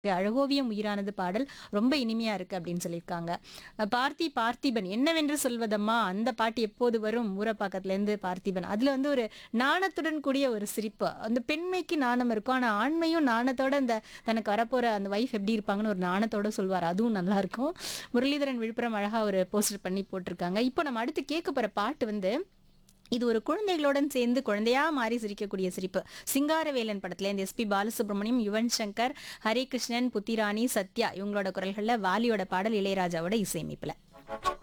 அழகோவியம் உயிரானது பாடல் ரொம்ப இனிமையா இருக்கு அப்படின்னு சொல்லியிருக்காங்க அஹ் பார்த்தி பார்த்திபன் என்னவென்று சொல்வதம்மா அந்த பாட்டு எப்போது வரும் ஊரப்பாக்கத்துல இருந்து பார்த்திபன் அதுல வந்து ஒரு நாணத்துடன் கூடிய ஒரு சிரிப்பு அந்த பெண்மைக்கு நாணம் இருக்கும் ஆனா ஆண்மையும் நாணத்தோட அந்த தனக்கு வரப்போற அந்த வைஃப் எப்படி இருப்பாங்கன்னு ஒரு நாணத்தோட சொல்வார் அதுவும் நல்லா இருக்கும் முரளிதரன் விழுப்புரம் அழகா ஒரு போஸ்டர் பண்ணி போட்டிருக்காங்க இப்போ நம்ம அடுத்து கேட்க போற பாட்டு வந்து இது ஒரு குழந்தைகளுடன் சேர்ந்து குழந்தையா மாறி சிரிக்கக்கூடிய சிரிப்பு சிங்காரவேலன் படத்துல இந்த எஸ்பி பாலசுப்ரமணியம் யுவன் சங்கர் ஹரிகிருஷ்ணன் புத்திராணி சத்யா இவங்களோட குரல்கள்ல வாலியோட பாடல் இளையராஜாவோட இசையமைப்புல